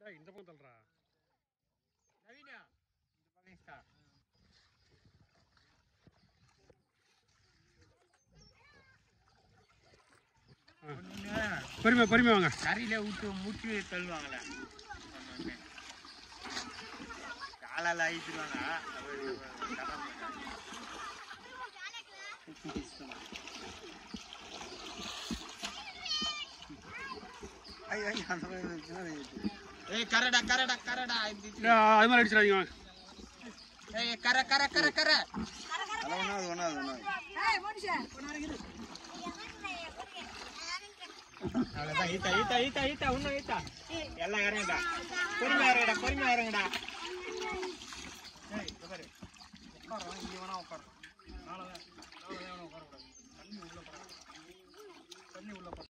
ஏய், இந்த பக்கம் தள்ளுறா நவீனா இந்த பக்கம் இஸ்டா பொறுமை பொறுமை வாங்க கறியில விட்டு முட்டி தள்ளுவாங்களே காலால அழிச்சிருவாங்க ஏய் கரடா கரடா கரடா இல்ல, அது மாதிரி அடிச்சிடாதீங்க வாங்க ஏய் கர கர கர கர அவ்வளவுதான் ஈத்தா ஈத்தா ஈத்தா ஈத்தா இன்னும் ஈத்தா எல்லாம் இறங்குடா பொறுமையா இறங்குடா பொறுமையா இறங்குடா ஏய் இங்க பாரு உட்காரு இங்க வேணா உட்காரு நாளை நாளை வேணா உட்காரக்கூடாது தண்ணி உள்ள போடா தண்ணி உள்ள போடா